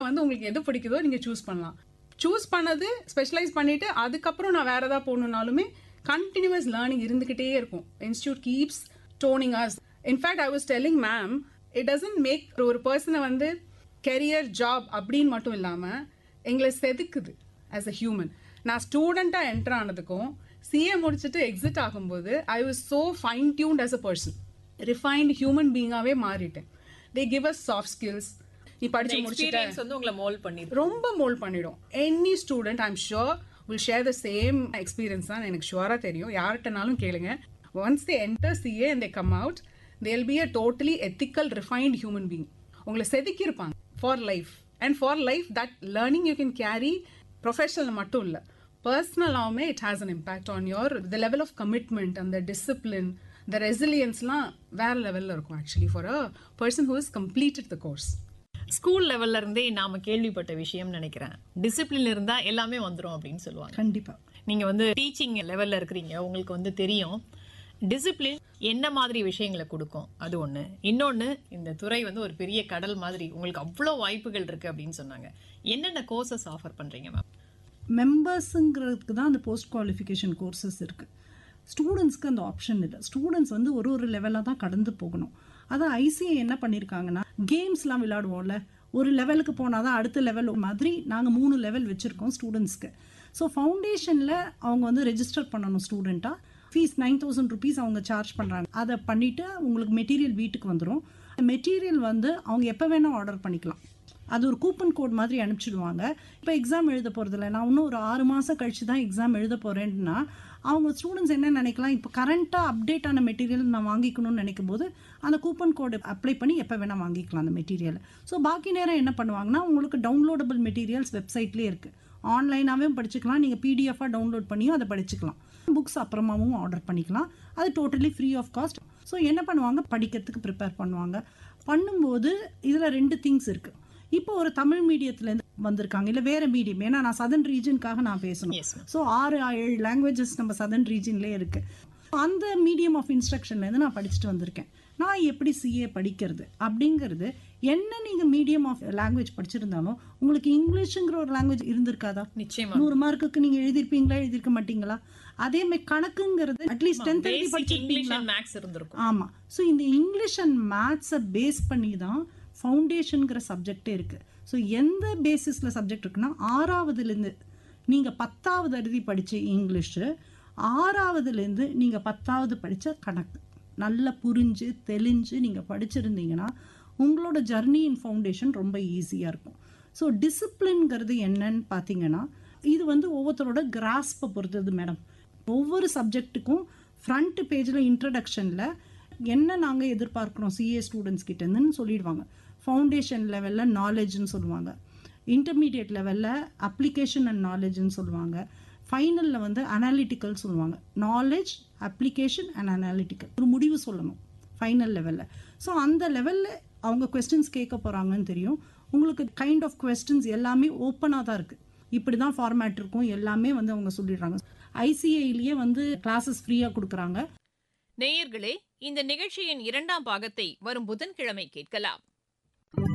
வந்து உங்களுக்கு எது பிடிக்குதோ நீங்கள் சூஸ் பண்ணலாம் சூஸ் பண்ணது ஸ்பெஷலைஸ் பண்ணிட்டு அதுக்கப்புறம் நான் வேற ஏதாவது போகணுன்னாலுமே கண்டினியூஸ் லேர்னிங் இருந்துக்கிட்டே இருக்கும் institute keeps toning us in fact I was telling ma'am it doesn't make ஒரு பர்சனை வந்து கெரியர் ஜாப் அப்படின்னு மட்டும் இல்லாமல் எங்களை செதுக்குது ஆஸ் அ ஹியூமன் நான் ஸ்டூடெண்ட்டாக என்டர் ஆனதுக்கும் சிஏ முடிச்சுட்டு எக்ஸிட் ஆகும்போது I was so fine tuned as a person refined human பீங்காகவே மாறிட்டேன் they give us soft skills நீ படிச்சு முடிச்சுட்ட எக்ஸ்பீரியன்ஸ் வந்து உங்களை மோல்ட் பண்ணிருக்கு ரொம்ப மோல்ட் பண்ணிடும் any student I'm sure will share the same experience தான் எனக்கு ஷுவராக தெரியும் யார்கிட்டனாலும் கேளுங்க once they enter CA and they come out they'll be a totally ethical refined human being உங்களை செதுக்கியிருப்பாங்க for life and for life that learning you can carry professional மட்டும் இல்லை பர்சனலாகவுமே it has an impact on your the level of commitment அந்த discipline the ரெசிலியன்ஸ்லாம் வேற லெவலில் இருக்கும் actually for a person who is completed the course school லெவல்ல இருந்தே நாம கேள்விப்பட்ட விஷயம் நினைக்கிறேன் டிசிப்ளின் இருந்தா எல்லாமே வந்துரும் அப்படின்னு சொல்லுவாங்க கண்டிப்பா நீங்க வந்து டீச்சிங் லெவல்ல இருக்கிறீங்க உங்களுக்கு வந்து தெரியும் டிசிப்ளின் என்ன மாதிரி விஷயங்களை கொடுக்கும் அது ஒண்ணு இன்னொன்னு இந்த துறை வந்து ஒரு பெரிய கடல் மாதிரி உங்களுக்கு அவ்வளோ வாய்ப்புகள் இருக்கு அப்படின்னு சொன்னாங்க என்னென்ன கோர்சஸ் ஆஃபர் பண்றீங்க மேம் மெம்பர்ஸுங்கிறதுக்கு தான் அந்த போஸ்ட் குவாலிஃபிகேஷன் கோர்சஸ் இருக்குது ஸ்டூடெண்ட்ஸ்க்கு அந்த ஆப்ஷன் இல்லை ஸ்டூடெண்ட்ஸ் வந்து ஒரு ஒரு லெவலாக தான் கடந்து போகணும் அதான் ஐசிஐ என்ன பண்ணியிருக்காங்கன்னா கேம்ஸ்லாம் விளையாடுவோம்ல ஒரு லெவலுக்கு போனால் தான் அடுத்த லெவல் மாதிரி நாங்கள் மூணு லெவல் வச்சுருக்கோம் ஸ்டூடெண்ட்ஸ்க்கு ஸோ ஃபவுண்டேஷனில் அவங்க வந்து ரெஜிஸ்டர் பண்ணணும் ஸ்டூடெண்ட்டாக ஃபீஸ் நைன் தௌசண்ட் ருபீஸ் அவங்க சார்ஜ் பண்ணுறாங்க அதை பண்ணிவிட்டு உங்களுக்கு மெட்டீரியல் வீட்டுக்கு வந்துடும் மெட்டீரியல் வந்து அவங்க எப்போ வேணால் ஆர்டர் பண்ணிக்கலாம் அது ஒரு கூப்பன் கோட் மாதிரி அனுப்பிச்சிடுவாங்க இப்போ எக்ஸாம் எழுத போகிறதில்ல நான் இன்னும் ஒரு ஆறு மாதம் கழிச்சு தான் எக்ஸாம் எழுத போகிறேன்னா அவங்க ஸ்டூடெண்ட்ஸ் என்ன நினைக்கலாம் இப்போ கரண்ட்டாக அப்டேட் ஆன மெட்டீரியல் நான் வாங்கிக்கணும்னு நினைக்கும் போது அந்த கூப்பன் கோடு அப்ளை பண்ணி எப்போ வேணால் வாங்கிக்கலாம் அந்த மெட்டீரியல் ஸோ பாக்கி நேரம் என்ன பண்ணுவாங்கன்னா உங்களுக்கு டவுன்லோடபிள் மெட்டீரியல்ஸ் வெப்சைட்லேயே இருக்குது ஆன்லைனாகவும் படிச்சுக்கலாம் நீங்கள் பிடிஎஃபாக டவுன்லோட் பண்ணியும் அதை படிச்சுக்கலாம் புக்ஸ் அப்புறமாவும் ஆர்டர் பண்ணிக்கலாம் அது totally free of cost so என்ன பண்ணுவாங்க படிக்கிறதுக்கு ப்ரிப்பேர் பண்ணுவாங்க பண்ணும்போது இதில் ரெண்டு திங்ஸ் இருக்குது இப்போ ஒரு தமிழ் மீடியத்துலேருந்து வந்திருக்காங்க இல்லை வேற மீடியம் ஏன்னா நான் சதன் ரீஜனுக்காக நான் பேசணும் Yes, ma'am. ஸோ ஆறு ஏழு லாங்குவேஜஸ் நம்ம சதன் ரீஜன்லேயே இருக்கு அந்த மீடியம் ஆஃப் இன்ஸ்ட்ரக்ஷன்லேருந்து நான் படிச்சுட்டு வந்திருக்கேன் நான் எப்படி சிஏ படிக்கிறது அப்படிங்கிறது என்ன நீங்கள் மீடியம் ஆஃப் லாங்குவேஜ் படிச்சிருந்தாலும் உங்களுக்கு இங்கிலீஷுங்கிற ஒரு லாங்குவேஜ் இருந்திருக்காதா நிச்சயமா நூறு மார்க்குக்கு நீங்க எழுதிருப்பீங்களா எழுதிருக்க மாட்டீங்களா அதே மாதிரி கணக்குங்கிறது அட்லீஸ்ட் டென்த் எழுதி பேசிக் இங்கிலீஷ் படிச்சிருப்பீங்களா அண்ட் மேக்ஸ் இருந்திருக்கும் ஆமா ஸோ இந்த இங்கிலீஷ் அண்ட் மேத்ஸை பேஸ் பண்ணி தான் ஃபவுண்டேஷனுங்கிற சப்ஜெக்டே இருக்கு ஸோ எந்த பேசிஸில் சப்ஜெக்ட் இருக்குன்னா ஆறாவதுலேருந்து நீங்கள் பத்தாவது எழுதி படிச்ச இங்கிலீஷு ஆறாவதுலேருந்து நீங்கள் பத்தாவது படிச்ச கணக்கு நல்லா புரிஞ்சு தெளிஞ்சு நீங்கள் படிச்சிருந்தீங்கன்னா உங்களோட ஜர்னி இன் ஃபவுண்டேஷன் ரொம்ப ஈஸியாக இருக்கும் ஸோ டிசிப்ளின்ங்கிறது என்னன்னு பார்த்தீங்கன்னா இது வந்து ஒவ்வொருத்தரோட கிராஸ்பை பொறுத்தது மேடம் ஒவ்வொரு சப்ஜெக்ட்டுக்கும் ஃப்ரண்ட் பேஜில் இன்ட்ரடக்ஷனில் என்ன நாங்கள் எதிர்பார்க்குறோம் சிஏ ஸ்டூடெண்ட்ஸ் கிட்டேருந்துன்னு சொல்லிடுவாங்க ஃபவுண்டேஷன் லெவலில் நாலேஜ்னு சொல்லுவாங்க இன்டர்மீடியட் லெவலில் அப்ளிகேஷன் அண்ட் நாலேஜ்னு சொல்லுவாங்க ஃபைனலில் வந்து அனாலிட்டிக்கல் சொல்லுவாங்க நாலேஜ் அப்ளிகேஷன் அண்ட் அனாலிட்டிக்கல் ஒரு முடிவு சொல்லணும் ஃபைனல் லெவலில் ஸோ அந்த லெவலில் அவங்க கொஸ்டின்ஸ் கேட்க போகிறாங்கன்னு தெரியும் உங்களுக்கு கைண்ட் ஆஃப் கொஸ்டின்ஸ் எல்லாமே ஓப்பனாக தான் இருக்குது இப்படி தான் ஃபார்மேட் இருக்கும் எல்லாமே வந்து அவங்க சொல்லிடுறாங்க ஐசிஐலேயே வந்து கிளாஸஸ் ஃப்ரீயாக கொடுக்குறாங்க நேயர்களே இந்த நிகழ்ச்சியின் இரண்டாம் பாகத்தை வரும் புதன்கிழமை கேட்கலாம்